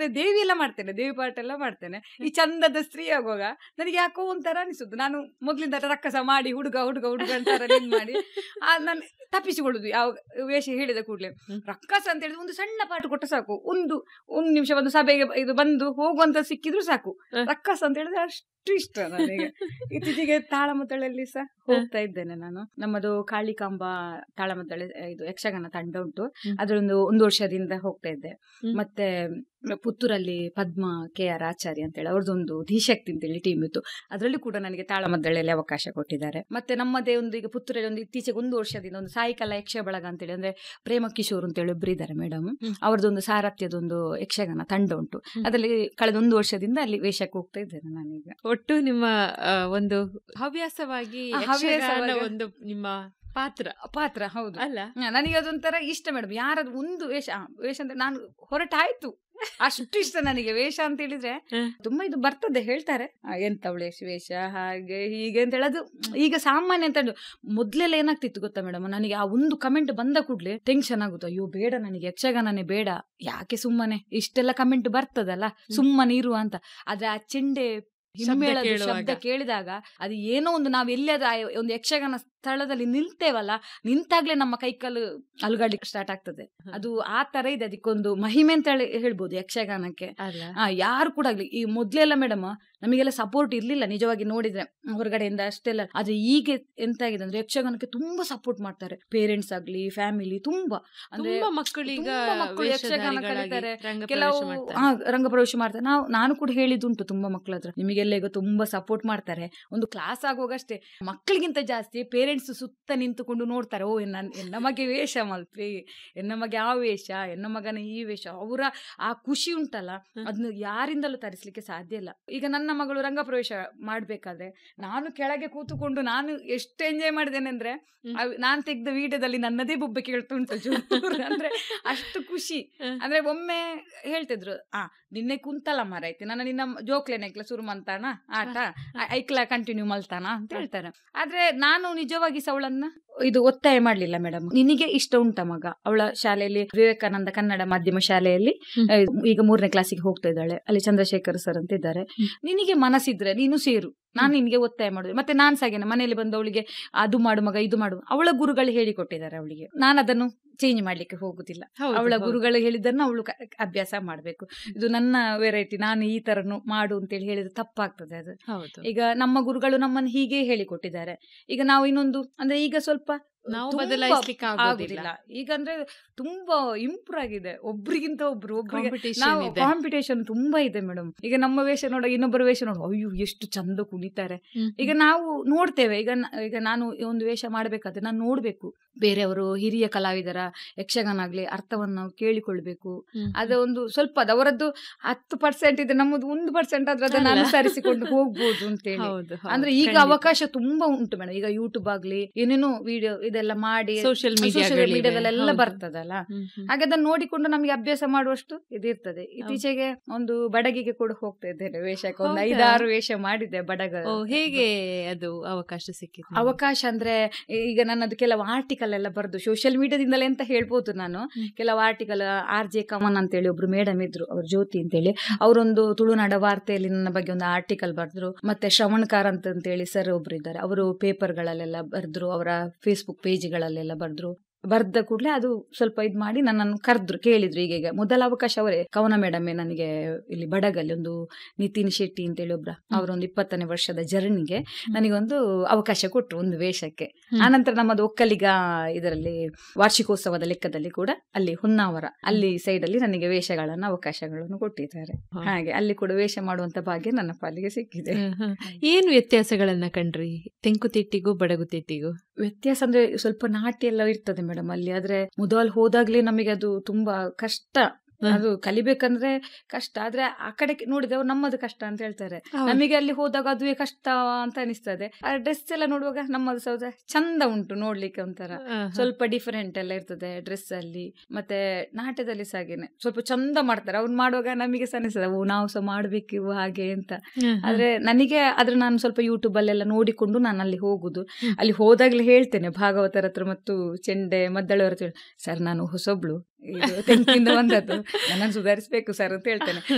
ದೇವಿ ಎಲ್ಲ ಮಾಡ್ತೇನೆ ದೇವಿ ಪಾಠ ಎಲ್ಲ ಮಾಡ್ತೇನೆ ಈ ಚಂದದ ಸ್ತ್ರೀ ಆಗುವಾಗ ನನಗೆ ಯಾಕೋ ಒಂಥರ ಅನಿಸುದು ನಾನು ಮೊದ್ಲಿಂದ ರಕ್ಕಸ ಮಾಡಿ ಹುಡುಗ ಹುಡುಗ ಹುಡುಗ ಅಂತಾರ ಇದ್ ಮಾಡಿ ಆ ನಾನು ತಪ್ಪಿಸಿಕೊಳ್ಳುದು ಯಾವ ವೇಷ ಹೇಳಿದ ಕೂಡಲೇ ಹ್ಮ್. ರಕ್ಕಸ ಅಂತ ಹೇಳಿದ್ರೆ ಒಂದು ಸಣ್ಣ ಪಾಠ ಕೊಟ್ಟು ಸಾಕು ಒಂದು ಒಂದು ನಿಮಿಷ ಒಂದು ಸಭೆಗೆ ಇದು ಬಂದು ಹೋಗುವಂತ ಸಿಕ್ಕಿದ್ರು ಸಾಕು ಹ. ರಕ್ಕಸ ಅಂತ ಹೇಳಿದ್ರೆ ಅಷ್ಟು ಇಷ್ಟ ನನಗೆ ಇತ್ತೀಚೆಗೆ ತಾಳಮದ್ದಳೆಯಲ್ಲಿ ಸಹ ಹೋಗ್ತಾ ಇದ್ದೇನೆ ನಾನು ನಮ್ಮದು ಕಾಳಿಕಾಂಬ ತಾಳಮದ್ದಳೆ ಇದು ಯಕ್ಷಗಾನ ತಂಡ ಉಂಟು ಹ್ಮ್. ಅದರೊಂದು ಒಂದು ವರ್ಷದಿಂದ ಹೋಗ್ತಾ ಇದ್ದೆ ಹ್ಮ್. ಮತ್ತೆ ಪುತ್ತೂರಲ್ಲಿ ಪದ್ಮ ಕೆ ಆರ್ ಆಚಾರ್ಯ ಅಂತೇಳಿ ಅವ್ರದ್ದೊಂದು ಧೀಶಕ್ತಿ ಅಂತೇಳಿ ಟೀಮ್ ಇತ್ತು ಅದರಲ್ಲಿ ಕೂಡ ನನಗೆ ತಾಳಮದ್ದಳೆಯಲ್ಲಿ ಅವಕಾಶ ಕೊಟ್ಟಿದ್ದಾರೆ ಮತ್ತೆ ನಮ್ಮದೇ ಒಂದು ಈಗ ಪುತ್ತೂರಲ್ಲಿ ಒಂದು ಇತ್ತೀಚೆಗೆ ಒಂದು ವರ್ಷದಿಂದ ಒಂದು ಸಾಯಿಕಲ ಯಕ್ಷ ಬಳಗ ಅಂತೇಳಿ ಅಂದ್ರೆ ಪ್ರೇಮ ಕಿಶೋರ್ ಅಂತೇಳಿ ಒಬ್ರು ಇದ್ದಾರೆ ಮೇಡಮ್ ಹ್ಮ್. ಅವ್ರದ್ದೊಂದು ಸಾರಥ್ಯದೊಂದು ಯಕ್ಷಗಾನ ತಂಡ ಉಂಟು ಹ್ಮ್. ಅದರಲ್ಲಿ ಕಳೆದ ಒಂದು ವರ್ಷದಿಂದ ಅಲ್ಲಿ ವೇಷಕ್ಕೆ ಹೋಗ್ತಾ ಇದ್ದೇನೆ ನಾನೀಗ ಒಟ್ಟು ನಿಮ್ಮ ಆ, ಒಂದು ಹವ್ಯಾಸವಾಗಿ ಆ, ಯಕ್ಷಗಾನ ಹವ್ಯಾಸವಾಗಿ- ಒಂದು ನಿಮ್ಮ ಪಾತ್ರ ಪಾತ್ರ ಹೌದು ಅಲ್ಲ ಹ, ನನಗೆ ಅದೊಂಥರ ಇಷ್ಟ ಮೇಡಮ್ ಯಾರದು ಒಂದು ವೇಷ ಆ, ವೇಷ ಅಂದ್ರೆ ನಾನು ಹೊರಟಾಯ್ತು ಅಷ್ಟು ಇಷ್ಟ ನನಗೆ ವೇಷ ಅಂತ ಹೇಳಿದ್ರೆ ಹ. ತುಂಬಾ ಇದು ಬರ್ತದೆ ಹೇಳ್ತಾರೆ ಆ, ಎಂತವಳೆ ವೇಷ ಹಾಗೆ ಹೀಗೆ ಅಂತ ಹೇಳೋದು ಈಗ ಸಾಮಾನ್ಯ ಅಂತ ಹೇಳುದು ಮೊದ್ಲೆಲ್ಲ ಏನಾಗ್ತಿತ್ತು ಗೊತ್ತಾ ಮೇಡಮ್ ನನಗೆ ಆ ಒಂದು ಕಮೆಂಟ್ ಬಂದ ಕೂಡ್ಲೆ ಟೆನ್ಷನ್ ಆಗುತ್ತೆ ಅಯ್ಯೋ ಬೇಡ ನನಗೆ ಯಕ್ಷಗಾನನೇ ಬೇಡ ಯಾಕೆ ಸುಮ್ಮನೆ ಇಷ್ಟೆಲ್ಲ ಕಮೆಂಟ್ ಬರ್ತದಲ್ಲ ಸುಮ್ಮನೆ ಇರುವ ಅಂತ ಆದ್ರೆ ಆ ಚೆಂಡೆ ಹಿಮ್ಮೇಳದ ಕೇಳುವಾಗ. ಶಬ್ದ ಕೇಳಿದಾಗ ಅದು ಏನೋ ಒಂದು ನಾವು ಎಲ್ಲಿಯಾದ್ರೂ ಆ ಒಂದು ಯಕ್ಷಗಾನ ಸ್ಥಳದಲ್ಲಿ ನಿಲ್ತೇವಲ್ಲ ನಿಂತಾಗ್ಲೇ ನಮ್ಮ ಕೈಕಾಲು ಅಲುಗಾಡ್ಲಿಕ್ಕೆ ಸ್ಟಾರ್ಟ್ ಆಗ್ತದೆ ಹ. ಅದು ಆ ತರ ಇದೆ ಅದಕ್ಕೊಂದು ಮಹಿಮೆ ಅಂತ ಹೇಳಿ ಹೇಳ್ಬೋದು ಯಕ್ಷಗಾನಕ್ಕೆ ಅಲ್ಲ ಆ ಯಾರು ಕೂಡ ಆಗ್ಲಿ ಈ ಮೊದ್ಲೆಲ್ಲ ಮೇಡಮ್ ನಮಗೆಲ್ಲ ಸಪೋರ್ಟ್ ಇರ್ಲಿಲ್ಲ ನಿಜವಾಗಿ ನೋಡಿದ್ರೆ ಹೊರಗಡೆಯಿಂದ ಅಷ್ಟೆಲ್ಲ ಆದ್ರೆ ಈಗ ಎಂತಾಗಿದೆ ಅಂದ್ರೆ ಯಕ್ಷಗಾನಕ್ಕೆ ತುಂಬಾ ಸಪೋರ್ಟ್ ಮಾಡ್ತಾರೆ ಪೇರೆಂಟ್ಸ್ ಆಗ್ಲಿ ಫ್ಯಾಮಿಲಿ ತುಂಬಾ ಅಂದ್ರೆ ತುಂಬಾ ಮಕ್ಕಳೀಗ ತುಂಬಾ ಮಕ್ಕಳು ಯಕ್ಷಗಾನ ವೇಷಧಾರಿಗಳಾಗಿ ಕಲಿತಾರೆ. ರಂಗಪ್ರವೇಶ ಕೆಲವು ಮಾಡ್ತಾರೆ. ಹಾ ರಂಗಪ್ರವೇಶ ಮಾಡ್ತಾರೆ ನಾವು ನಾನು ಕೂಡ ಹೇಳಿದುಂಟು ತುಂಬಾ ಮಕ್ಕಳ ಹತ್ರ ನಿಮಗೆಲ್ಲ ಈಗ ತುಂಬಾ ಸಪೋರ್ಟ್ ಮಾಡ್ತಾರೆ ಒಂದು ಕ್ಲಾಸ್ ಆಗುವಾಗ ಅಷ್ಟೇ ಮಕ್ಕಳಿಗಿಂತ ಜಾಸ್ತಿ ಪೇರೆಂಟ್ಸ್ ಸುತ್ತ ನಿಂತುಕೊಂಡು ನೋಡ್ತಾರೆ ಓ ಎನ್ನ ಎನ್ನ ಮಗೆ ವೇಷ ಮಲ್ಪಿ ಎನ್ನ ಮಗೆ ಆ ವೇಷ ಎನ್ನ ಮಗನ ಈ ವೇಷ ಅವರ ಆ ಖುಷಿ ಉಂಟಲ್ಲ ಹ್ಮ್. ಅದನ್ನ ಯಾರಿಂದಲೂ ತರಿಸ್ಲಿಕ್ಕೆ ಸಾಧ್ಯ ಇಲ್ಲ ಈಗ ನನ್ನ ಮಗಳು ರಂಗಪ್ರವೇಶ ಮಾಡ್ಬೇಕಾದ್ರೆ ನಾನು ಕೆಳಗೆ ಕೂತುಕೊಂಡು ನಾನು ಎಷ್ಟು ಎಂಜಾಯ್ ಮಾಡಿದ್ದೇನೆ ಅಂದ್ರೆ ಹ್ಮ್. ಅವ್- ನಾನ್ ತೆಗ್ದ ವಿಡಿಯೋದಲ್ಲಿ ನನ್ನದೇ ಬೊಬ್ಬೆ ಕೇಳ್ತುಂಟು ಚೂರು ಅಂದ್ರೆ ಅಷ್ಟು ಖುಷಿ ಹ್ಮ್. ಅಂದ್ರೆ ಒಮ್ಮೆ ಹೇಳ್ತಿದ್ರು ಆ ನಿನ್ನೆ ಕುಂತಲ್ಲ ಮಾರೈತಿ ನನ್ನ ನಿನ್ನ ಜೋಕ್ಲೆ ನೆಕ್ಲ ಶುರು ಮಂತಾನ ಆಟ ಐ- ಐಕ್ಲ ಕಂಟಿನ್ಯೂ ಮಲ್ತಾನ ಅಂತ ಹೇಳ್ತಾರೆ ಆದ್ರೆ ನಾನು ನಿಜವಾಗಿ ಸವಳನ್ನ ಇದು ಒತ್ತಾಯ ಮಾಡ್ಲಿಲ್ಲ ಮೇಡಮ್ ನಿನಗೆ ಇಷ್ಟ ಉಂಟ ಮಗ ಅವಳ ಶಾಲೆಯಲ್ಲಿ ವಿವೇಕಾನಂದ ಕನ್ನಡ ಮಾಧ್ಯಮ ಶಾಲೆಯಲ್ಲಿ ಹ್ಮ್. ಆ, ಈಗ ಮೂರನೇ ಕ್ಲಾಸಿಗೆ ಹೋಗ್ತಾ ಇದ್ದಾಳೆ ಅಲ್ಲಿ ಚಂದ್ರಶೇಖರ್ ಸರ್ ಅಂತ ಇದ್ದಾರೆ ಹ್ಮ್. ನಿನಗೆ ಮನಸ್ಸಿದ್ರೆ ನೀನು ಸೇರು ನಾನು ನಿನಗೆ ಒತ್ತಾಯ ಮಾಡುದು ಮತ್ತೆ ನಾನ್ ಸಾಗೇನೆ ಮನೆಯಲ್ಲಿ ಬಂದು ಅವಳಿಗೆ ಅದು ಮಾಡು ಮಗ ಇದು ಮಾಡು ಅವಳ ಗುರುಗಳು ಹೇಳಿಕೊಟ್ಟಿದ್ದಾರೆ ಅವಳಿಗೆ ನಾನು ಅದನ್ನು ಚೇಂಜ್ ಮಾಡ್ಲಿಕ್ಕೆ ಹೋಗುದಿಲ್ಲ ಹೌದು, ಅವಳ ಹೌದು. ಗುರುಗಳು ಹೇಳಿದ್ದನ್ನು ಅವಳು ಕ- ಅಭ್ಯಾಸ ಮಾಡ್ಬೇಕು ಇದು ನನ್ನ ವೆರೈಟಿ ನಾನು ಈ ತರನು ಮಾಡು ಅಂತೇಳಿ ಹೇಳಿದ್ರೆ ತಪ್ಪಾಗ್ತದೆ ಅದು ಹೌದು ಈಗ ನಮ್ಮ ಗುರುಗಳು ನಮ್ಮನ್ನು ಹೀಗೆ ಹೇಳಿಕೊಟ್ಟಿದ್ದಾರೆ ಈಗ ನಾವು ಇನ್ನೊಂದು ಅಂದ್ರೆ ಈಗ ಸ್ವಲ್ಪ ನಾವು ತುಂಬಾ ಬದಲಾಯಿಸ್ಲಿಕ್ಕೆ ಆಗೋದಿಲ್ಲ ಆಗುದಿಲ್ಲ ಈಗ ಅಂದ್ರೆ ತುಂಬಾ ಇಂಪ್ರೂವ್ ಆಗಿದೆ ಒಬ್ರಿಗಿಂತ ಒಬ್ರು ಒಬ್ರಿಗೆ ಕಾಂಪಿಟೇಷನ್ ನಾವು ಇದೆ ಕಾಂಪಿಟೇಷನ್ ತುಂಬಾ ಇದೆ ಮೇಡಮ್ ಈಗ ನಮ್ಮ ವೇಷ ನೋಡ ಇನ್ನೊಬ್ಬರ ವೇಷ ನೋಡು ಅಯ್ಯೋ ಎಷ್ಟು ಚಂದ ಕುಣಿತಾರೆ ಹ್ಮ್. ಈಗ ನಾವು ನೋಡ್ತೇವೆ ಈಗ ನ- ಈಗ ನಾನು ಈ ಒಂದು ವೇಷ ಮಾಡ್ಬೇಕಾದ್ರೆ ನಾನು ನೋಡ್ಬೇಕು ಬೇರೆಯವರು ಹಿರಿಯ ಕಲಾವಿದರ ಯಕ್ಷಗಾನ ಆಗ್ಲಿ ಅರ್ಥವನ್ನು ನಾವು ಕೇಳಿಕೊಳ್ಬೇಕು ಹ್ಮ್. ಅದ ಒಂದು ಸ್ವಲ್ಪ ಅದು ಅವರದ್ದು ಹತ್ತು ಪರ್ಸೆಂಟ್ ಇದೆ ನಮ್ಮದು ಒಂದು ಪರ್ಸೆಂಟ್ ಆದ್ರೆ ಅದನ್ನ ಅಲ್ಲ. ಅನುಸರಿಸಿಕೊಂಡು ಹೋಗ್ಬೋದು ಅಂತೇಳಿ ಹೌದು ಹೌದು, ಅಂದ್ರೆ ಈಗ ಖಂಡಿತ. ಅವಕಾಶ ತುಂಬಾ ಉಂಟು ಮೇಡಮ್ ಈಗ ಯೂಟ್ಯೂಬ್ ಆಗ್ಲಿ ಏನೇನೋ ವಿಡಿಯೋ ಇದೆಲ್ಲ ಮಾಡಿ ಸೋಷಿಯಲ್ ಸೋಷಿಯಲ್ ಮೀಡಿಯಾಗಳಿವೆ. ಮೀಡಿಯಾದಲ್ಲೆಲ್ಲ ಹೌದು. ಬರ್ತದಲ್ಲ ಹ್ಮ್, ಹ್ಮ್. ಹಾಗೆ ಅದನ್ನ ನೋಡಿಕೊಂಡು ನಮಗೆ ಅಭ್ಯಾಸ ಮಾಡುವಷ್ಟು ಇದಿರ್ತದೆ ಇತ್ತೀಚೆಗೆ ಒಂದು ಬಡಗಿಗೆ ಕೂಡ ಹೋಗ್ತಾ ಇದ್ದೇನೆ ವೇಷಕ್ಕೆ ಒಂದು ಹೌದಾ? ಐದಾರು ವೇಷ ಮಾಡಿದ್ದೆ ಬಡಗ ಓ ಹೇಗೆ ಅದು ಅವಕಾಶ ಸಿಕ್ಕಿತು ನಿಮ್ಗೆ? ಅವಕಾಶ ಅಂದ್ರೆ ಈಗ ನನ್ನದು ಕೆಲವು ಆರ್ಟಿಕಲ್ ಎಲ್ಲ ಬರೆದು ಸೋಷಿಯಲ್ ಮೀಡಿಯಾದಿಂದಲೇ ಅಂತ ಹೇಳ್ಬೋದು ನಾನು ಹ್ಮ್. ಕೆಲವು ಆರ್ಟಿಕಲ್ ಆರ್ ಜೆ ಕಮನ್ ಅಂತೇಳಿ ಒಬ್ರು ಮೇಡಮ್ ಇದ್ರು ಅವ್ರ ಜ್ಯೋತಿ ಅಂತೇಳಿ ಅವರೊಂದು ತುಳುನಾಡ ವಾರ್ತೆಯಲ್ಲಿ ನನ್ನ ಬಗ್ಗೆ ಒಂದು ಆರ್ಟಿಕಲ್ ಬರೆದ್ರು ಮತ್ತೆ ಶ್ರವಣಕಾರ್ ಅಂತ ಅಂತೇಳಿ ಸರ್ ಒಬ್ರು ಇದ್ದಾರೆ ಅವರು ಪೇಪರ್ಗಳಲ್ಲೆಲ್ಲ ಬರೆದ್ರು ಅವರ ಫೇಸ್ಬುಕ್ ಪೇಜ್ಗಳಲ್ಲೆಲ್ಲ ಬರೆದ್ರು ಬರ್ದ ಕೂಡಲೇ ಅದು ಸ್ವಲ್ಪ ಇದ್ ಮಾಡಿ ನನ್ನನ್ನು ಕರೆದ್ರು ಕೇಳಿದ್ರು ಈಗ ಈಗ ಮೊದಲ ಅವಕಾಶ ಅವರೇ ಕವನ ಮೇಡಮೇ ನನಗೆ ಇಲ್ಲಿ ಬಡಗಲ್ಲಿ ಒಂದು ನಿತಿನ್ ಶೆಟ್ಟಿ ಅಂತೇಳಿ ಒಬ್ರ ಅವರೊಂದು ಇಪ್ಪತ್ತನೇ ವರ್ಷದ ಜರ್ನಿಗೆ ನನಗೊಂದು ಅವಕಾಶ ಕೊಟ್ರು ಒಂದು ವೇಷಕ್ಕೆ ಹ್ಮ್. ಆನಂತರ ನಮ್ಮದು ಒಕ್ಕಲಿಗ ಇದರಲ್ಲಿ ವಾರ್ಷಿಕೋತ್ಸವದ ಲೆಕ್ಕದಲ್ಲಿ ಕೂಡ ಅಲ್ಲಿ ಹೊನ್ನಾವರ ಅಲ್ಲಿ ಸೈಡ್ ಅಲ್ಲಿ ನನಗೆ ವೇಷಗಳನ್ನು ಅವಕಾಶಗಳನ್ನು ಕೊಟ್ಟಿದ್ದಾರೆ ಹ. ಹಾಗೆ ಅಲ್ಲಿ ಕೂಡ ವೇಷ ಮಾಡುವಂತ ಭಾಗ್ಯ ನನ್ನ ಪಾಲಿಗೆ ಸಿಕ್ಕಿದೆ ಹ್ಮ್, ಹ್ಮ್. ಏನ್ ವ್ಯತ್ಯಾಸಗಳನ್ನ ಕಂಡ್ರಿ ತೆಂಕುತಿಟ್ಟಿಗೂ ಬಡಗುತಿಟ್ಟಿಗೂ ವ್ಯತ್ಯಾಸ ಅಂದ್ರೆ ಸ್ವಲ್ಪ ನಾಟ್ಯ ಎಲ್ಲ ಇರ್ತದೆ ಮೇಡಮ್ ಅಲ್ಲಿ ಆದ್ರೆ ಮೊದಲು ಹೋದಾಗ್ಲೇ ನಮಗೆ ಅದು ತುಂಬಾ ಕಷ್ಟ ಹ. ಅದು ಕಲಿಬೇಕಂದ್ರೆ ಕಷ್ಟ ಆದ್ರೆ ಆ ಕಡೆ ನೋಡಿದ್ರೆ ಅವ್ರು ನಮ್ಮದು ಕಷ್ಟ ಅಂತ ಹೇಳ್ತಾರೆ ನಮಗೆ ಅಲ್ಲಿ ಹೋದಾಗ ಅದುವೇ ಕಷ್ಟ ಅಂತ ಅನಿಸ್ತದೆ ಆ ಡ್ರೆಸ್ ಎಲ್ಲ ನೋಡುವಾಗ ನಮ್ಮದು ಸೌದ ಚಂದ ಉಂಟು ನೋಡ್ಲಿಕ್ಕೆ ಒಂಥರ ಸ್ವಲ್ಪ ಡಿಫರೆಂಟ್ ಎಲ್ಲ ಇರ್ತದೆ ಡ್ರೆಸ್ ಅಲ್ಲಿ ಮತ್ತೆ ನಾಟ್ಯದಲ್ಲಿ ಸಹ ಹಾಗೇನೆ ಸ್ವಲ್ಪ ಚಂದ ಮಾಡ್ತಾರೆ ಅವ್ರು ಮಾಡುವಾಗ ನಮಗೆ ಸಹ ಅನಿಸ್ತದೆ ಓ ನಾವು ಸಹ ಮಾಡ್ಬೇಕು ಇವು ಹಾಗೆ ಅಂತ ಆದ್ರೆ ನನಗೆ ಆದ್ರೆ ನಾನು ಸ್ವಲ್ಪ ಯೂಟ್ಯೂಬ್ ಅಲ್ಲೆಲ್ಲ ನೋಡಿಕೊಂಡು ನಾನು ಅಲ್ಲಿ ಹೋಗುದು ಹ್ಮ್. ಅಲ್ಲಿ ಹೋದಾಗ್ಲೇ ಹೇಳ್ತೇನೆ ಭಾಗವತರ ಹತ್ರ ಮತ್ತು ಚೆಂಡೆ ಮದ್ದಳವರ ಹತ್ರ ಸರ್ ನಾನು ಹೊಸೊಬ್ಳು ಇದು ತೆಂಕಿಂದ ಬಂದದ್ದು ನನ್ನನ್ನು ಸುಧಾರಿಸ್ಬೇಕು ಸರ್ ಅಂತ ಹೇಳ್ತೇನೆ